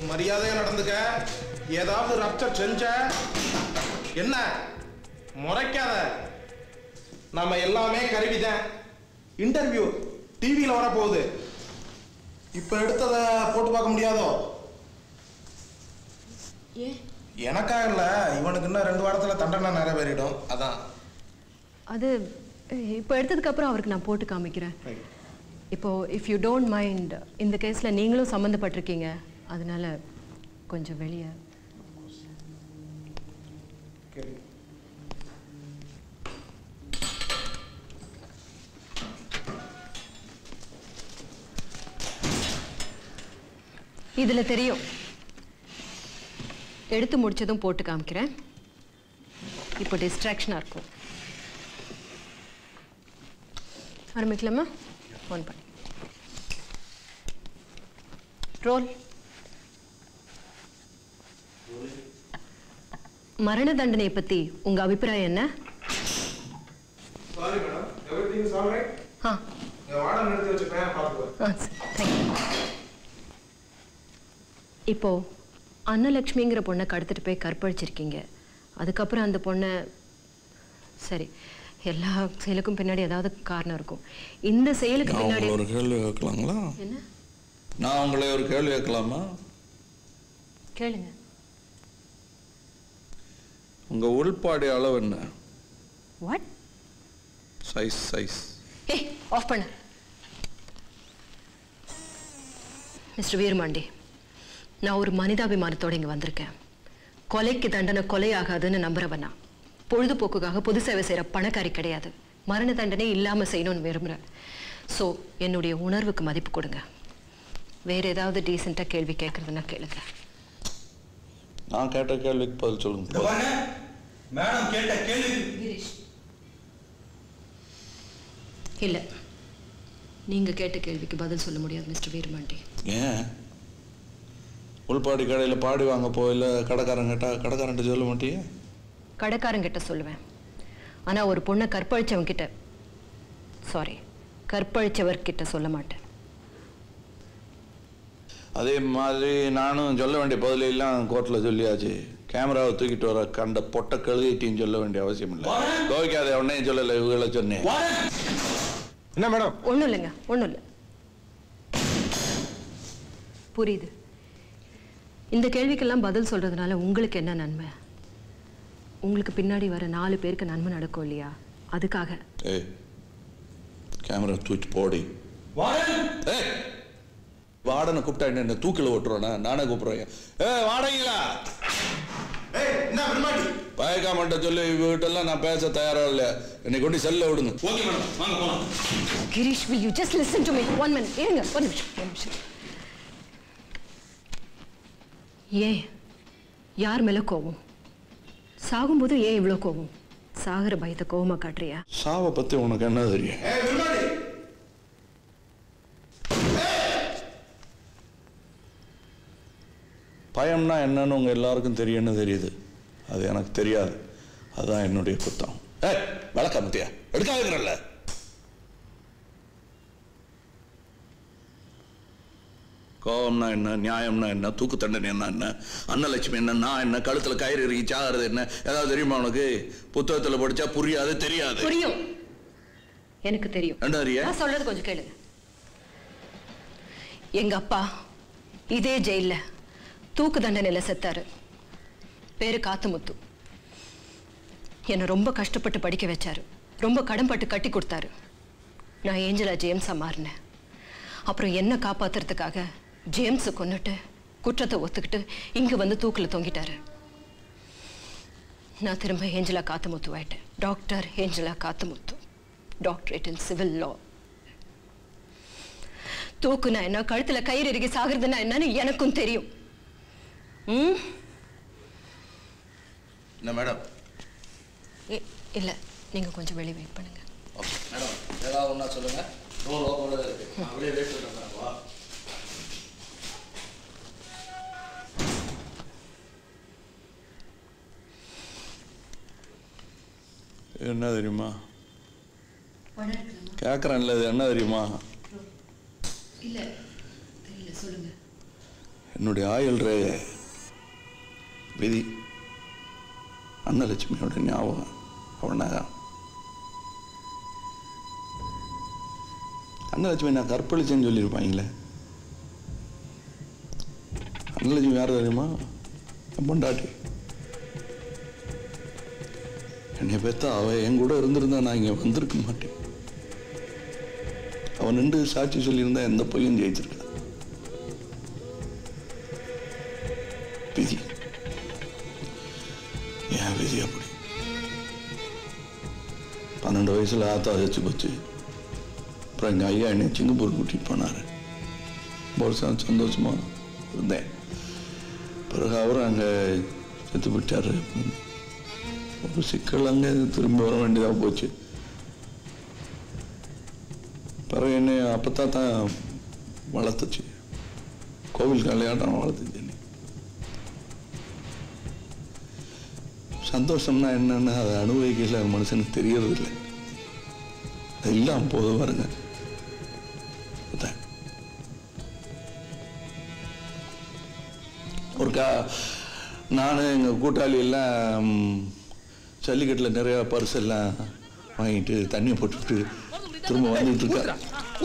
மரியாதையா நடந்துக்க ஏதாவது ரப்சர் செஞ்ச என்ன முறைக்காத நம்ம எல்லாமே கருவிதான் இன்டர்வியூ டிவியில் வரப்போகுது இப்போ எடுத்ததை போட்டு பார்க்க முடியாதோ ஏன் எனக்காக இல்லை இவனுக்கு இன்னும் ரெண்டு வாரத்தில் தண்டனை நிறைவேறிடும் அதான் அது இப்போ எடுத்ததுக்கு அப்புறம் அவருக்கு நான் போட்டு காமிக்கிறேன் இப்போ இஃப் யூ டோன்ட் மைண்ட் இந்த கேஸ்ல நீங்களும் சம்மந்தப்பட்டிருக்கீங்க அதனால கொஞ்சம் வெளியே இதுல தெரியும் எடுத்து முடிச்சதும் போட்டு காமிக்கிறேன் இப்போ டிஸ்ட்ராக்ஷனாக இருக்கும் ஆரம்பிக்கலாமா ஒன் பண்ணி ரோல் மரண தண்டனை பத்தி உங்க அபிப்பிராயம் என்ன sorry madam everything is all right ஆ வார்டன் எடுத்து வச்சுப்பேன் பார்த்துக்குவேன் ஆ தேங்க்யூ இப்போ அன்னலக்ஷ்மிங்கிற பொண்ணை கடத்திட்டு போய் கற்பழிச்சிருக்கீங்க அதுக்கப்புறம் அந்த பொண்ணை சரி எல்லா செயலுக்கும் பின்னாடி ஏதாவது காரணம் இருக்கும் இந்த செயலுக்கு நான் பின்னாடி உங்களை ஒரு கேள்வி கேட்கலாங்களா என்ன நான் உங்களை ஒரு கேள்வி கேட்கலாமா கேளுங்க உங்க உள்பாடி அளவு என்ன வாட் சைஸ் சைஸ் ஏய் ஆஃப் பண்ணு மிஸ்டர் வீரமாண்டி நான் ஒரு மனிதாபிமானத்தோட இங்க வந்திருக்கேன் கொலைக்கு தண்டனை கொலை ஆகாதுன்னு நம்புறவனா பொழுதுபோக்குக்காக பொது சேவை செய்யற பணக்காரி கிடையாது மரண தண்டனை இல்லாம செய்யணும்னு விரும்புறேன் ஸோ என்னுடைய உணர்வுக்கு மதிப்பு கொடுங்க வேற ஏதாவது டீசெண்டாக கேள்வி கேட்கறதுன்னா கேளுங்க நான் கேட்ட கேள்விக்கு பதில் சொல்லுங்க மேடம் கேட்ட கேள்வி இல்ல நீங்க கேட்ட கேள்விக்கு பதில் சொல்ல முடியாது மிஸ்டர் வீரமாண்டி ஏன் உள்பாடி கடையில் பாடி வாங்க போயில கடைக்காரன் கேட்டா கடைக்காரன்ட்ட சொல்ல மாட்டியே கடைக்காரங்கிட்ட சொல்லுவேன் ஆனா ஒரு பொண்ணை கற்பழிச்சவன் கிட்ட சாரி கற்பழிச்சவர்கிட்ட சொல்ல மாட்டேன் அதே மாதிரி நானும் சொல்ல வேண்டிய பதிலெல்லாம் கோர்ட்டில் சொல்லியாச்சு கேமராவை தூக்கிட்டு வர கண்ட பொட்டை கழுதிட்டின்னு சொல்ல வேண்டிய அவசியம் இல்லை கோவிக்காத உடனே சொல்லலை இவங்களை சொன்னேன் என்ன மேடம் ஒண்ணும் இல்லைங்க ஒண்ணும் இல்லை புரியுது இந்த கேள்விக்கெல்லாம் பதில் சொல்றதுனால உங்களுக்கு என்ன நன்மை உங்களுக்கு பின்னாடி வர நாலு பேருக்கு நன்மை நடக்கும் இல்லையா அதுக்காக ஏய் கேமரா தூக்கி போடி ஏய் வாடனை கூப்பிட்டா என்ன என்ன தூக்கில ஓட்டுறோண்ணா நானே கூப்பிடுறேன் ஏ வாடகைங்களா பயக்காமட்ட சொல்லி இவகிட்டெல்லாம் நான் பேச தயாரா இல்ல என்னை கொண்டு செல்ல விடுங்க ஓகே மேடம் வாங்க போலாம் Girish will you just listen to me one minute இருங்க ஒரு நிமிஷம் ஒரு நிமிஷம் ஏன் யார் மேல கோவம் சாகும்போது ஏன் இவ்வளோ கோவம் சாகிற பயத்தை கோவமா காட்டுறியா சாவை பத்தி உனக்கு என்ன தெரியும் பயம்னா என்னன்னு உங்க எல்லாருக்கும் தெரியும்னு தெரியுது அது எனக்கு தெரியாது அதுதான் என்னுடைய குத்தம் ஏய் விளக்க முத்தியா எடுக்காதுங்கிறல்ல கோவம்னா என்ன நியாயம்னா என்ன தூக்கு தண்டனை என்ன என்ன அன்னலட்சுமி என்ன நான் என்ன கழுத்துல கயிறு இறுக்கி சாகிறது என்ன ஏதாவது தெரியுமா உனக்கு புத்தகத்துல படிச்சா புரியாது தெரியாது புரியும் எனக்கு தெரியும் என்ன அறிய நான் சொல்றது கொஞ்சம் கேளுங்க எங்க அப்பா இதே ஜெயில்ல தூக்கு தண்டனையில செத்தாரு பேரு காத்துமுத்து என்னை ரொம்ப கஷ்டப்பட்டு படிக்க வச்சாரு ரொம்ப கடன்பட்டு கட்டி கொடுத்தாரு நான் ஏஞ்சலா ஜேம்ஸா மாறினேன் அப்புறம் என்ன காப்பாத்துறதுக்காக ஜேம்ஸை கொன்னுட்டு குற்றத்தை ஒத்துக்கிட்டு இங்க வந்து தூக்குல தொங்கிட்டாரு நான் திரும்ப ஏஞ்சலா காத்துமுத்து ஆயிட்டேன் doctor Angela Kathumuthu doctorate in civil law தூக்குனா என்ன கழுத்துல கயிறு இறுக்கி சாகுறதுன்னா என்னன்னு எனக்கும் தெரியும் ம் என்ன மேடம் இ- இல்ல நீங்க கொஞ்சம் வெளியே வெயிட் பண்ணுங்க மேடம் ஏதாவது ஒன்றா சொல்லுங்க ரோல் ஓப்போட இருக்கு அப்படியே வெயிட் பண்ணுறேன் வா என்ன தெரியுமா கேட்குறேன்ல இது என்ன தெரியுமா இல்ல தெரியல சொல்லுங்க என்னுடைய ஆயுள் ரேகை விதி அன்னலட்சுமியோட ஞாபகம் அவனாக அன்னலட்சுமி நான் கற்பழிச்சேன்னு சொல்லியிருப்பாங்களே அன்னலட்சுமி யார் தெரியுமா என் பொண்டாட்டி என்னை பெத்தா அவ என் கூட இருந்திருந்தா நான் இங்கே வந்திருக்க மாட்டேன் அவன் நின்று சாட்சி சொல்லியிருந்தா எந்த பொய்யும் ஜெயிச்சிருக்கான் விதி என் விதி அப்படி பன்னெண்டு வயசுல ஆத்தா வச்சு போச்சு அப்புறம் எங்கள் ஐயா என்னை சிங்கப்பூர் கூட்டிட்டு போனார் வருஷம் சந்தோஷமா இருந்தேன் பிறகு அவரும் அங்கே செத்து போயிட்டாரு ஒரு சிக்கல் அங்கே திரும்பி வர வேண்டியதாக போச்சு பிறகு என்ன அப்பத்தான் தான் வளர்த்துச்சு கோவில் கல்யாணம் வளர்த்துச்சு என்னை. சந்தோஷம்னா என்னன்னு அதை அனுபவிக்கல மனுஷனுக்கு தெரியறது இல்லை அது இல்லாம போது பாருங்க அதான். ஒருக்கா நான் எங்கள் கூட்டாளி எல்லாம் ம், ஜல்லிக்கட்டில் நிறையா பரிசு எல்லாம் வாங்கிட்டு தண்ணியை போட்டுட்டு திரும்ப வந்துட்டு இருக்கா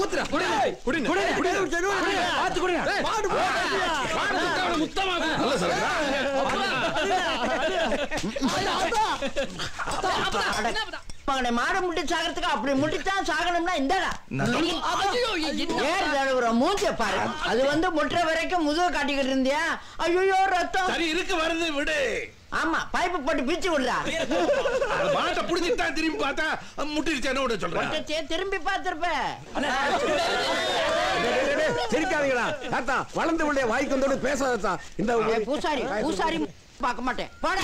மகனை மாடு முட்டி சாகிறதுக்கு அப்படி முட்டித்தான் சாகணும்னா இந்தடா ஏறு தடவுற மூஞ்ச பாரு அது வந்து முட்டுற வரைக்கும் முதுக காட்டிக்கிட்டு இருந்தியா ஐயோ ரத்தம் சரி இருக்கு வருது விடு ஆமா பைப்பு போட்டு பிச்சு விடுறா அது மாட்டை புடிச்சிட்டா திரும்பி பார்த்தா முட்டிருச்சேன்னு விட சொல்றேன் ஒட்டச்சே திரும்பி பார்த்திருப்ப சிரிக்காதீங்களா தாத்தா வளர்ந்து விட வாய்க்கு வந்தோடு பேசாதா இந்த ஏய், பூசாரி பூசாரி பார்க்க மாட்டேன் போடா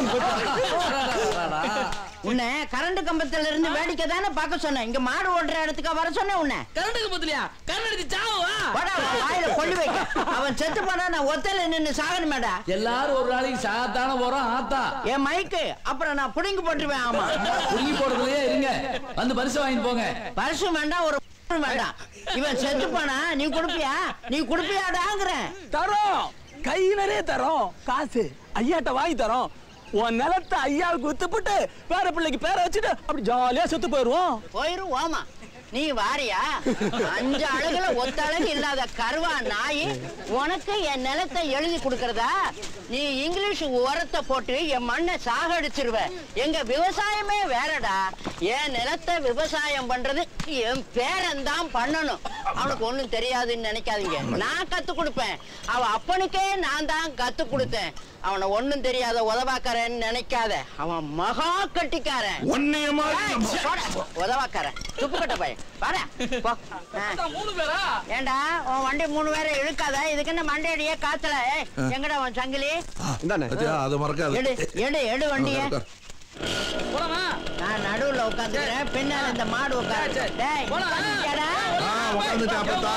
உன்னை கரண்ட் கம்பத்துல இருந்து வேடிக்கை தானே பார்க்க சொன்னேன் இங்க மாடு ஓடுற இடத்துக்கு வர சொன்னேன் உன்னை கரண்ட்டுக்கு பத்தலையா கண்ணடிச்சு சாவா போடா வாயில கொள்ளி வைக்க அவன் செத்து போனா நான் ஒத்தையில நின்னு சாகணுமேடா எல்லாரும் ஒரு நாளைக்கு சாத்தான போறோம் ஆத்தா என் மைக்கு அப்புறம் நான் புடுங்கி போட்டுருவேன் ஆமா புடுங்கி போடுறதுலயே இருங்க வந்து பரிசு வாங்கிட்டு போங்க பரிசு வேண்டாம் ஒரு வேண்டாம் இவன் செத்து போனா நீ குடுப்பியா நீ குடுப்பியாடாங்கிறேன் தரோம் கை நிறைய தரோம் காசு ஐயாட்ட வாங்கி தரோம் உன் நிலத்தை ஐயாவுக்கு வித்துப்புட்டு பேர பிள்ளைக்கு பேரை வச்சுட்டு அப்படி ஜாலியா செத்து போயிருவோம் போயிருவோமா நீ வாரியா அஞ்சு அழகுல ஒத்த அழகு இல்லாத கருவா நாய் உனக்கு என் நிலத்தை எழுதி கொடுக்கறதா நீ இங்கிலீஷ் உரத்தை போட்டு என் மண்ணை சாகடிச்சிருவ எங்க விவசாயமே வேறடா என் நிலத்தை விவசாயம் பண்றது என் பேரன் தான் பண்ணணும் அவனுக்கு ஒண்ணும் தெரியாதுன்னு நினைக்காதீங்க நான் கத்து கொடுப்பேன் அவ அப்பனுக்கே நான் தான் கத்து கொடுத்தேன் அவனை ஒண்ணும் தெரியாத உதவாக்காரன்னு நினைக்காத அவன் மகா கட்டிக்காரன் உன்னைய மாதிரி ஏய், போடா, உதவாக்காரன் துப்பு கட்ட பையன் வாடா போ ஆ. மூணு பேரா ஏண்டா உன் வண்டி மூணு பேரை இழுக்காத இதுக்கு என்ன மண்டையடியே காத்தல ஏய், எங்கடா உன் சங்கிலி இந்தானே அதை மறக்காது எடு எடு எடு வண்டிய போலாமா நான் நடுவுல உட்காந்துக்கிறேன் பின்னால இந்த மாடு உட்காரு டேய் போலாம். உட்காந்துட்டியாடா? உட்காந்துட்டேன் அப்பத்தா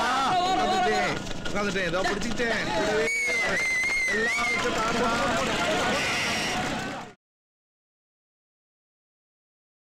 உட்காந்துட்டேன் உட்காந்துட்டேன் ஏதோ பிடிச்சிக்கிட்டேன் கூடவே வரேன். எல்லாம் வச்சு தாண்டா.